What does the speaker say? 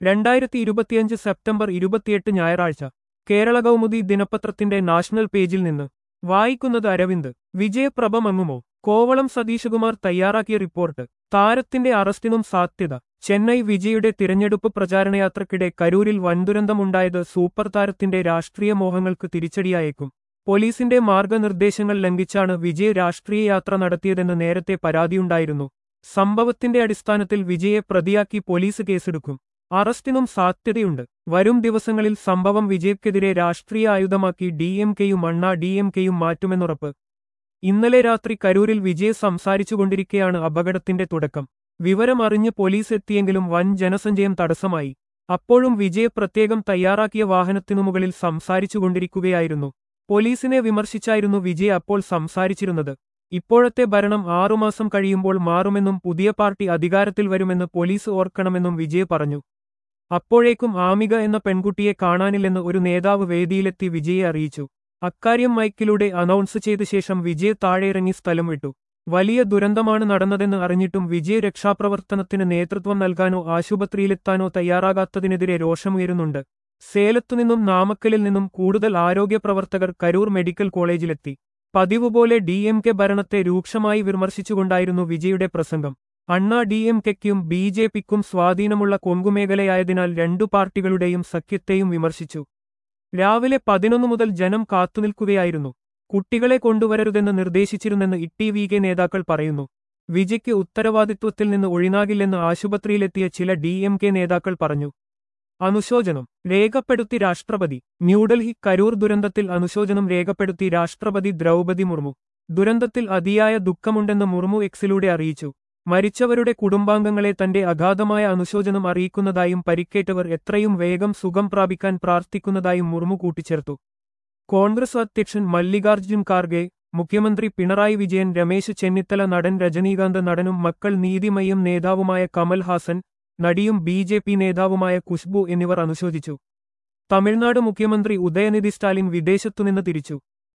രണ്ടായിരത്തി ഇരുപത്തിയഞ്ച് സെപ്റ്റംബർ ഇരുപത്തിയെട്ട് ഞായറാഴ്ച കേരള കൗമുദി ദിനപത്രത്തിന്റെ നാഷണൽ പേജിൽ നിന്ന് വായിക്കുന്നത് അരവിന്ദ് വിജയപ്രഭ മങ്ങുമോ കോവളം സതീശകുമാർ തയ്യാറാക്കിയ റിപ്പോർട്ട് താരത്തിന്റെ അറസ്റ്റിനും സാധ്യത ചെന്നൈ വിജയുടെ തിരഞ്ഞെടുപ്പ് പ്രചാരണയാത്രക്കിടെ കരൂരിൽ വൻദുരന്തമുണ്ടായത് സൂപ്പർ താരത്തിന്റെ രാഷ്ട്രീയ മോഹങ്ങൾക്ക് തിരിച്ചടിയായേക്കും പോലീസിന്റെ മാർഗനിർദ്ദേശങ്ങൾ ലംഘിച്ചാണ് വിജയ് രാഷ്ട്രീയ യാത്ര നടത്തിയതെന്ന് നേരത്തെ പരാതിയുണ്ടായിരുന്നു സംഭവത്തിന്റെ അടിസ്ഥാനത്തിൽ വിജയെ പ്രതിയാക്കി പോലീസ് കേസെടുക്കും അറസ്റ്റിനും സാധ്യതയുണ്ട് വരും ദിവസങ്ങളിൽ സംഭവം വിജയ്ക്കെതിരെ രാഷ്ട്രീയ ആയുധമാക്കി ഡി എം കെയും അണ്ണാ ഡി എം കെയും മാറ്റുമെന്നുറപ്പ് ഇന്നലെ രാത്രി കരൂരിൽ വിജയ് സംസാരിച്ചുകൊണ്ടിരിക്കെയാണ് അപകടത്തിന്റെ തുടക്കം വിവരം അറിഞ്ഞ് പോലീസ് എത്തിയെങ്കിലും വൻ ജനസഞ്ചയം തടസ്സമായി അപ്പോഴും വിജയ് പ്രത്യേകം തയ്യാറാക്കിയ വാഹനത്തിനു മുകളിൽ സംസാരിച്ചുകൊണ്ടിരിക്കുകയായിരുന്നു പോലീസിനെ വിമർശിച്ചായിരുന്നു വിജയ് അപ്പോൾ സംസാരിച്ചിരുന്നത് ഇപ്പോഴത്തെ ഭരണം ആറുമാസം കഴിയുമ്പോൾ മാറുമെന്നും പുതിയ പാർട്ടി അധികാരത്തിൽ വരുമെന്ന് പോലീസ് ഓർക്കണമെന്നും വിജയ് പറഞ്ഞു അപ്പോഴേക്കും ആമിക എന്ന പെൺകുട്ടിയെ കാണാനില്ലെന്ന് ഒരു നേതാവ് വേദിയിലെത്തി വിജയെ അറിയിച്ചു അക്കാര്യം മൈക്കിലൂടെ അനൗൺസ് ചെയ്ത ശേഷം വിജയ് താഴെയിറങ്ങി സ്ഥലം വിട്ടു വലിയ ദുരന്തമാണ് നടന്നതെന്ന് അറിഞ്ഞിട്ടും വിജയ് രക്ഷാപ്രവർത്തനത്തിന് നേതൃത്വം നൽകാനോ ആശുപത്രിയിലെത്താനോ തയ്യാറാകാത്തതിനെതിരെ രോഷമുയരുന്നുണ്ട് സേലത്തുനിന്നും നാമക്കലിൽ നിന്നും കൂടുതൽ ആരോഗ്യ പ്രവർത്തകർ കരൂർ മെഡിക്കൽ കോളേജിലെത്തി പതിവുപോലെ ഡി എം കെ ഭരണത്തെ രൂക്ഷമായി വിമർശിച്ചുകൊണ്ടായിരുന്നു വിജയുടെ പ്രസംഗം അണ്ണാ ഡി എം കെക്കും ബി ജെ പിക്കും സ്വാധീനമുള്ള കൊങ്കുമേഖലയായതിനാൽ രണ്ടു പാർട്ടികളുടെയും സഖ്യത്തെയും വിമർശിച്ചു രാവിലെ പതിനൊന്നു മുതൽ ജനം കാത്തുനിൽക്കുകയായിരുന്നു കുട്ടികളെ കൊണ്ടുവരരുതെന്ന് നിർദ്ദേശിച്ചിരുന്നെന്ന് ഇട്ടി വി കെ നേതാക്കൾ പറയുന്നു വിജയ്ക്ക് ഉത്തരവാദിത്വത്തിൽ നിന്ന് ഒഴിനാകില്ലെന്ന് ആശുപത്രിയിലെത്തിയ ചില ഡി എം കെ നേതാക്കൾ പറഞ്ഞു അനുശോചനം രേഖപ്പെടുത്തി രാഷ്ട്രപതി ന്യൂഡൽഹി കരൂർ ദുരന്തത്തിൽ അനുശോചനം രേഖപ്പെടുത്തി രാഷ്ട്രപതി ദ്രൗപതി മുർമു ദുരന്തത്തിൽ അതിയായ ദുഃഖമുണ്ടെന്ന് മുർമു എക്സിലൂടെ അറിയിച്ചു മരിച്ചവരുടെ കുടുംബാംഗങ്ങളെ തന്റെ അഗാധമായ അനുശോചനം അറിയിക്കുന്നതായും പരിക്കേറ്റവർ എത്രയും വേഗം സുഖം പ്രാപിക്കാൻ പ്രാർത്ഥിക്കുന്നതായും മുർമു കൂട്ടിച്ചേർത്തു കോൺഗ്രസ് അധ്യക്ഷൻ മല്ലികാർജ്ജുൻ ഖാർഗെ മുഖ്യമന്ത്രി പിണറായി വിജയൻ രമേശ് ചെന്നിത്തല നടൻ രജനീകാന്ത് നടനും മക്കൾ നീതിമയം നേതാവുമായ കമൽ ഹാസൻ നടിയും ബി ജെ പി നേതാവുമായ കുഷ്ബു എന്നിവർ അനുശോചിച്ചു തമിഴ്നാട് മുഖ്യമന്ത്രി ഉദയനിധി സ്റ്റാലിൻ വിദേശത്തുനിന്ന് തിരിച്ചു